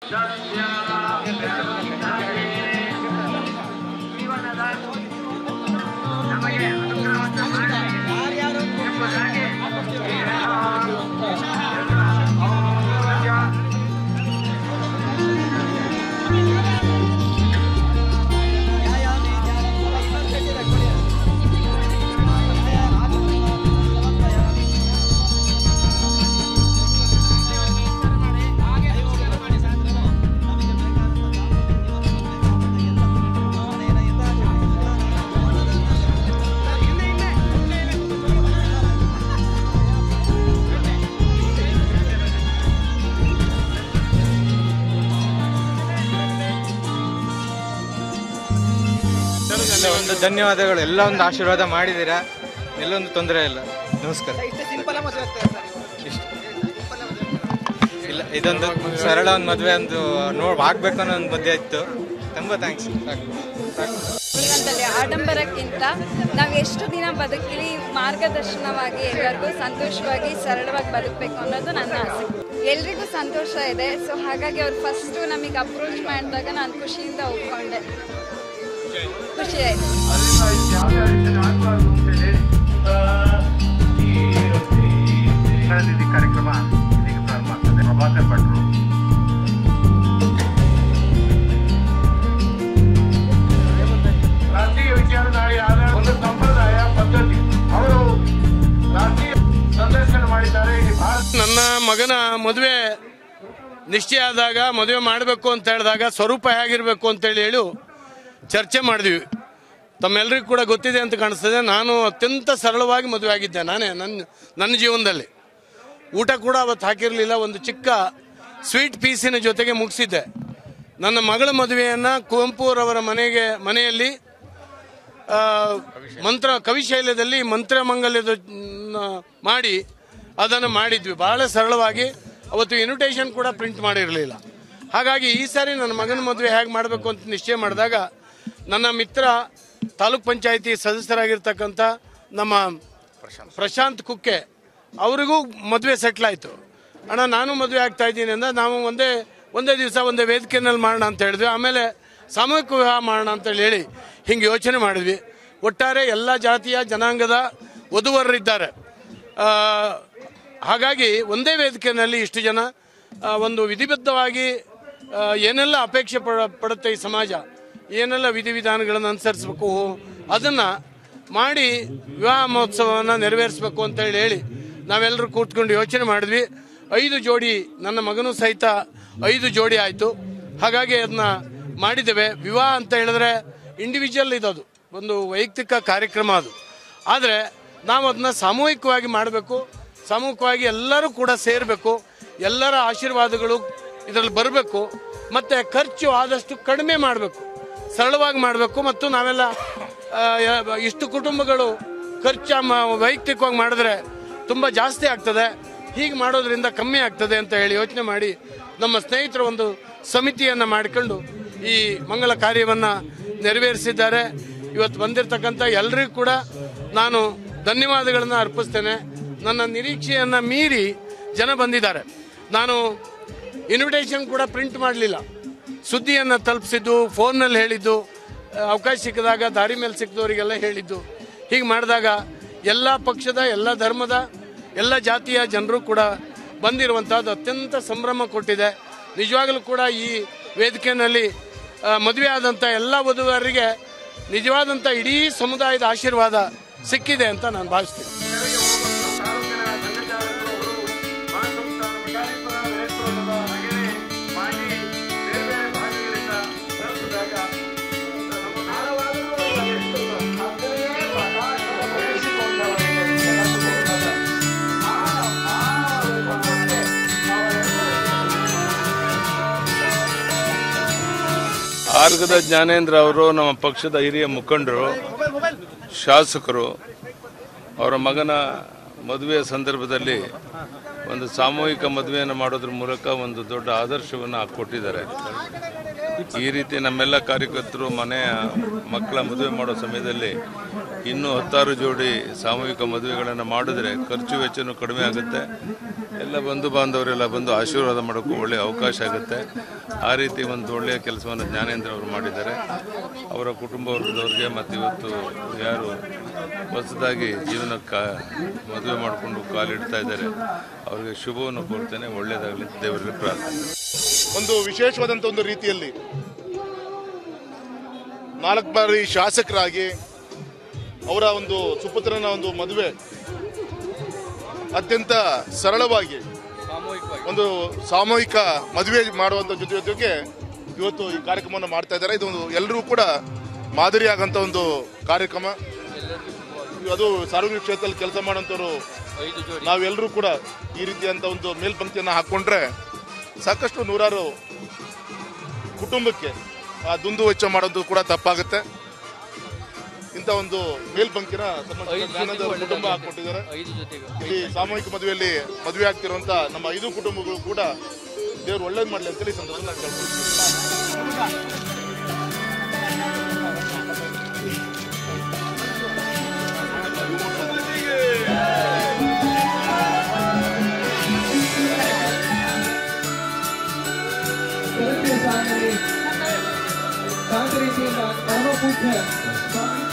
ಎಲ್ಲ ಒಂದು ಧನ್ಯವಾದಗಳು ಎಲ್ಲ ಒಂದು ಆಶೀರ್ವಾದ ಮಾಡಿದ್ದೀರಾ ಎಲ್ಲೊಂದು ತೊಂದರೆ ಇಲ್ಲ ನಮಸ್ಕಾರ ಇಷ್ಟು. ಇಲ್ಲ ಇದೊಂದು ಸರಳ ಒಂದು ಮದುವೆ ಒಂದು ನೋಡ್ ಆಗ್ಬೇಕು ಅನ್ನೋ ಒಂದು ಮದುವೆ ಇತ್ತು ತುಂಬ ಥ್ಯಾಂಕ್ಸ್ ಸಾಕು ಸಾಕು ಜೀವನದಲ್ಲಿ ಆಡಂಬರಕ್ಕಿಂತ ನಾವು ಎಷ್ಟು ದಿನ ಬದುಕಲಿ ಮಾರ್ಗದರ್ಶನವಾಗಿ ಎಲ್ಲರಿಗೂ ಸಂತೋಷವಾಗಿ ಸರಳವಾಗಿ ಬದುಕಬೇಕು ಅನ್ನೋದು ನನ್ನ ಆಸೆ ಎಲ್ರಿಗೂ ಸಂತೋಷ ಇದೆ ಸೊ ಹಾಗಾಗಿ ಅವ್ರು ಫಸ್ಟು ನಮಗೆ ಅಪ್ರೋಚ್ ಮಾಡಿದಾಗ ನಾನು ಖುಷಿಯಿಂದ ಒಪ್ಕೊಂಡೆ ಖುಷಿ ಆಯ್ತು ಕಳೆದಿದ್ದ ಕಾರ್ಯಕ್ರಮ ಇದೀಗ ಪ್ರಾರಂಭ ಆಗ್ತದೆ ಪ್ರಭಾಕರ್ ಭಟ್ರು ರಾಷ್ಟ್ರೀಯ ವಿಚಾರಧಾರೆ ಆದ ಒಂದು ಸಂಪ್ರದಾಯ ಪದ್ಧತಿ ಅವರು ರಾಷ್ಟ್ರೀಯ ಸಂದರ್ಶನ ಮಾಡಿದ್ದಾರೆ ಈ ಭಾರತ ನನ್ನ ಮಗನ ಮದುವೆ ನಿಶ್ಚಯ ಆದಾಗ ಮದುವೆ ಮಾಡಬೇಕು ಅಂತ ಹೇಳಿದಾಗ ಸ್ವರೂಪ ಹೇಗಿರಬೇಕು ಅಂತೇಳಿ ಹೇಳಿ ಚರ್ಚೆ ಮಾಡಿದ್ವಿ ತಮ್ಮೆಲ್ಲರಿಗೂ ಕೂಡ ಗೊತ್ತಿದೆ ಅಂತ ಕಾಣಿಸ್ತದೆ ನಾನು ಅತ್ಯಂತ ಸರಳವಾಗಿ ಮದುವೆ ಆಗಿದ್ದೆ ನಾನೇ ನನ್ನ ನನ್ನ ಜೀವನದಲ್ಲಿ ಊಟ ಕೂಡ ಅವತ್ತು ಹಾಕಿರಲಿಲ್ಲ ಒಂದು ಚಿಕ್ಕ ಸ್ವೀಟ್ ಪೀಸಿನ ಜೊತೆಗೆ ಮುಗಿಸಿದ್ದೆ ನನ್ನ ಮಗಳ ಮದುವೆಯನ್ನು ಕುವೆಂಪುರವರ ಮನೆಗೆ ಮನೆಯಲ್ಲಿ ಆ, ಮಂತ್ರ ಕವಿಶೈಲದಲ್ಲಿ ಮಂತ್ರ ಮಂಗಲ್ಯದ ಮ್, ಮಾಡಿ ಅದನ್ನು ಮಾಡಿದ್ವಿ ಬಹಳ ಸರಳವಾಗಿ ಅವತ್ತು ಇನ್ವಿಟೇಷನ್ ಕೂಡ ಪ್ರಿಂಟ್ ಮಾಡಿರಲಿಲ್ಲ ಹಾಗಾಗಿ ಈ ಸಾರಿ ನನ್ನ ಮಗನ ಮದುವೆ ಹೇಗೆ ಮಾಡಬೇಕು ಅಂತ ನಿಶ್ಚಯ ಮಾಡಿದಾಗ ನನ್ನ ಮಿತ್ರ ತಾಲೂಕ್ ಪಂಚಾಯಿತಿ ಸದಸ್ಯರಾಗಿರ್ತಕ್ಕಂಥ ನಮ್ಮ ಪ್ರಶಾಂತ್ ಕುಕ್ಕೆ ಅವರಿಗೂ ಮದುವೆ ಸೆಟ್ಲ್ ಆಯಿತು ಅಣ್ಣ ನಾನು ಮದುವೆ ಆಗ್ತಾ ಇದ್ದೀನಿ ಅಂದ ನಾವು ಒಂದೇ ಒಂದೇ ದಿವಸ ಒಂದೇ ವೇದಿಕೆಯಲ್ಲಿ ಮಾಡೋಣ ಅಂತ ಹೇಳಿದ್ವಿ ಆಮೇಲೆ ಸಾಮೂಹಿಕ ವಿವಾಹ ಮಾಡೋಣ ಅಂತೇಳಿ ಹೇಳಿ ಹಿಂಗೆ ಯೋಚನೆ ಮಾಡಿದ್ವಿ ಒಟ್ಟಾರೆ ಎಲ್ಲ ಜಾತಿಯ ಜನಾಂಗದ ವಧುವರರಿದ್ದಾರೆ ಆ, ಹಾಗಾಗಿ ಒಂದೇ ವೇದಿಕೆಯಲ್ಲಿ ಇಷ್ಟು ಜನ ಆ, ಒಂದು ವಿಧಿಬದ್ಧವಾಗಿ ಆ, ಏನೆಲ್ಲ ಅಪೇಕ್ಷೆ ಪಡ ಪಡುತ್ತೆ ಈ ಸಮಾಜ ಏನೆಲ್ಲ ವಿಧಿವಿಧಾನಗಳನ್ನು ಅನುಸರಿಸಬೇಕು ಅದನ್ನು ಮಾಡಿ ವಿವಾಹ ಮಹೋತ್ಸವವನ್ನು ನೆರವೇರಿಸಬೇಕು ಅಂತೇಳಿ ಹೇಳಿ ನಾವೆಲ್ಲರೂ ಕೂತ್ಕೊಂಡು ಯೋಚನೆ ಮಾಡಿದ್ವಿ ಐದು ಜೋಡಿ ನನ್ನ ಮಗನೂ ಸಹಿತ ಐದು ಜೋಡಿ ಆಯಿತು ಹಾಗಾಗಿ ಅದನ್ನ ಮಾಡಿದ್ದೇವೆ ವಿವಾಹ ಅಂತ ಹೇಳಿದ್ರೆ ಇಂಡಿವಿಜುವಲ್ ಇದದು ಒಂದು ವೈಯಕ್ತಿಕ ಕಾರ್ಯಕ್ರಮ ಅದು ಆದರೆ ನಾವು ಅದನ್ನ ಸಾಮೂಹಿಕವಾಗಿ ಮಾಡಬೇಕು ಸಾಮೂಹಿಕವಾಗಿ ಎಲ್ಲರೂ ಕೂಡ ಸೇರಬೇಕು ಎಲ್ಲರ ಆಶೀರ್ವಾದಗಳು ಇದರಲ್ಲಿ ಬರಬೇಕು ಮತ್ತು ಖರ್ಚು ಆದಷ್ಟು ಕಡಿಮೆ ಮಾಡಬೇಕು ಸರಳವಾಗಿ ಮಾಡಬೇಕು ಮತ್ತು ನಾವೆಲ್ಲ ಆ, ಯ- ಇಷ್ಟು ಕುಟುಂಬಗಳು ಖರ್ಚು ಮ- ವೈಯಕ್ತಿಕವಾಗಿ ಮಾಡಿದ್ರೆ ತುಂಬ ಜಾಸ್ತಿ ಆಗ್ತದೆ ಹೀಗೆ ಮಾಡೋದ್ರಿಂದ ಕಮ್ಮಿ ಆಗ್ತದೆ ಅಂತ ಹೇಳಿ ಯೋಚನೆ ಮಾಡಿ ನಮ್ಮ ಸ್ನೇಹಿತರು ಒಂದು ಸಮಿತಿಯನ್ನು ಮಾಡಿಕೊಂಡು ಈ ಮಂಗಲ ಕಾರ್ಯವನ್ನು ನೆರವೇರಿಸಿದ್ದಾರೆ ಇವತ್ತು ಬಂದಿರತಕ್ಕಂಥ ಎಲ್ಲರಿಗೂ ಕೂಡ ನಾನು ಧನ್ಯವಾದಗಳನ್ನು ಅರ್ಪಿಸ್ತೇನೆ ನನ್ನ ನಿರೀಕ್ಷೆಯನ್ನು ಮೀರಿ ಜನ ಬಂದಿದ್ದಾರೆ ನಾನು ಇನ್ವಿಟೇಷನ್ ಕೂಡ ಪ್ರಿಂಟ್ ಮಾಡಲಿಲ್ಲ ಸುದ್ದಿಯನ್ನು ತಲುಪಿಸಿದ್ದು ಫೋನ್ನಲ್ಲಿ ಹೇಳಿದ್ದು ಆ, ಅವಕಾಶ ಸಿಕ್ಕಿದಾಗ ದಾರಿ ಮೇಲೆ ಸಿಕ್ಕಿದವರಿಗೆಲ್ಲ ಹೇಳಿದ್ದು ಹೀಗೆ ಮಾಡಿದಾಗ ಎಲ್ಲ ಪಕ್ಷದ ಎಲ್ಲ ಧರ್ಮದ ಎಲ್ಲ ಜಾತಿಯ ಜನರು ಕೂಡ ಬಂದಿರುವಂಥದ್ದು ಅತ್ಯಂತ ಸಂಭ್ರಮ ಕೊಟ್ಟಿದೆ ನಿಜವಾಗಲೂ ಕೂಡ ಈ ವೇದಿಕೆಯಲ್ಲಿ ಆ, ಮದುವೆ ಆದಂಥ ಎಲ್ಲ ವಧುವರರಿಗೆ ನಿಜವಾದಂಥ ಇಡೀ ಸಮುದಾಯದ ಆಶೀರ್ವಾದ ಸಿಕ್ಕಿದೆ ಅಂತ ನಾನು ಭಾವಿಸ್ತೀನಿ ತಾಲೂಕಿನ ಸಂಘಚಾಲಕರು ಮಹಾಸಂಸ್ಥಾನ ಮಠಾಧೀಶರ ನೇತೃತ್ವದ ಹಾಗೆಯೇ ಮಾಡಿ ಬೇರೆ ಬೇರೆ ಭಾಗಗಳಿಂದ ತಲುಪಿದಾಗ ನಮ್ಮ ನಾಡವಾದರೂ ಎಷ್ಟು ಅದನ್ನೇ ಪ್ರಕಾಶ ಬೆಳೆಸಿಕೊಂಡವರಿಗೆ ಕೆಲಸಗೊಂಡಾಗ ಆ ಆ ರೂಪಕ್ಕೆ ಆರ್ಗದ ಜ್ಞಾನೇಂದ್ರ ಅವರು ನಮ್ಮ ಪಕ್ಷದ ಹಿರಿಯ ಮುಖಂಡರು ಶಾಸಕರು ಅವರ ಮಗನ ಮದುವೆಯ ಸಂದರ್ಭದಲ್ಲಿ ಒಂದು ಸಾಮೂಹಿಕ ಮದುವೆಯನ್ನು ಮಾಡೋದ್ರ ಮೂಲಕ ಒಂದು ದೊಡ್ಡ ಆದರ್ಶವನ್ನು ಕೊಟ್ಟಿದ್ದಾರೆ ಈ ರೀತಿ ನಮ್ಮೆಲ್ಲ ಕಾರ್ಯಕರ್ತರು ಮನೆಯ ಮಕ್ಕಳ ಮದುವೆ ಮಾಡೋ ಸಮಯದಲ್ಲಿ ಇನ್ನೂ ಹತ್ತಾರು ಜೋಡಿ ಸಾಮೂಹಿಕ ಮದುವೆಗಳನ್ನು ಮಾಡಿದ್ರೆ ಖರ್ಚು ವೆಚ್ಚನೂ ಕಡಿಮೆ ಆಗುತ್ತೆ ಎಲ್ಲ ಬಂಧು ಬಾಂಧವರೆಲ್ಲ ಬಂದು ಆಶೀರ್ವಾದ ಮಾಡೋಕ್ಕೂ ಒಳ್ಳೆಯ ಅವಕಾಶ ಆಗುತ್ತೆ ಆ ರೀತಿ ಒಂದು ಒಳ್ಳೆಯ ಕೆಲಸವನ್ನು ಜ್ಞಾನೇಂದ್ರ ಅವರು ಮಾಡಿದ್ದಾರೆ ಅವರ ಕುಟುಂಬ ವರ್ಗದವ್ರಿಗೆ ಮತ್ತು ಇವತ್ತು ಯಾರು ಹೊಸದಾಗಿ ಜೀವನಕ್ಕೆ ಮದುವೆ ಮಾಡಿಕೊಂಡು ಕಾಲಿಡ್ತಾ ಇದ್ದಾರೆ ಅವರಿಗೆ ಶುಭವನ್ನು ಕೋರ್ತೇನೆ ಒಳ್ಳೆಯದಾಗಲಿ ದೇವರಿಗೆ ಪ್ರಾರ್ಥನೆ ಒಂದು ವಿಶೇಷವಾದಂಥ ಒಂದು ರೀತಿಯಲ್ಲಿ ನಾಲ್ಕು ಬಾರಿ ಶಾಸಕರಾಗಿ ಅವರ ಒಂದು ಸುಪುತ್ರನ ಒಂದು ಮದುವೆ ಅತ್ಯಂತ ಸರಳವಾಗಿ ಒಂದು ಸಾಮೂಹಿಕ ಮದುವೆ ಮಾಡುವಂಥ ಜೊತೆ ಜೊತೆಗೆ ಇವತ್ತು ಈ ಕಾರ್ಯಕ್ರಮವನ್ನು ಮಾಡ್ತಾ ಇದ್ದಾರೆ ಇದು ಒಂದು ಎಲ್ಲರೂ ಕೂಡ ಮಾದರಿಯಾಗಂತ ಒಂದು ಕಾರ್ಯಕ್ರಮ ಅದು ಸಾರ್ವಜನಿಕ ಕ್ಷೇತ್ರದಲ್ಲಿ ಕೆಲಸ ಮಾಡೋಂಥವ್ರು ನಾವೆಲ್ಲರೂ ಕೂಡ ಈ ರೀತಿಯಂತ ಒಂದು ಮೇಲ್ಪಂಕ್ತಿಯನ್ನು ಹಾಕ್ಕೊಂಡ್ರೆ ಸಾಕಷ್ಟು ನೂರಾರು ಕುಟುಂಬಕ್ಕೆ ಆ ದುಂದು ವೆಚ್ಚ ಮಾಡೋದು ಕೂಡ ತಪ್ಪಾಗುತ್ತೆ ಇಂಥ ಒಂದು ಮೇಲ್ಪಂಕ್ತಿನ ಸಂಬಂಧಿಸಿದ ಜ್ಞಾನದ ಕುಟುಂಬ ಹಾಕೊಟ್ಟಿದ್ದಾರೆ ಇಲ್ಲಿ ಸಾಮೂಹಿಕ ಮದುವೆಯಲ್ಲಿ ಮದುವೆ ಆಗ್ತಿರುವಂತ ನಮ್ಮ ಐದು ಕುಟುಂಬಗಳು ಕೂಡ ದೇವ್ರು ಒಳ್ಳೇದು ಮಾಡಲಿ ಅಂತೇಳಿ ಈ ಸಂದರ್ಭದಲ್ಲಿ ನಾನು ಕೇಳ್ಕೊಳ್ತೀನಿ ಶಾಂತ ರೀತಿಯಿಂದ ಪರಮ ಪೂಜ್ಯ ಸ್ವಾಮಿ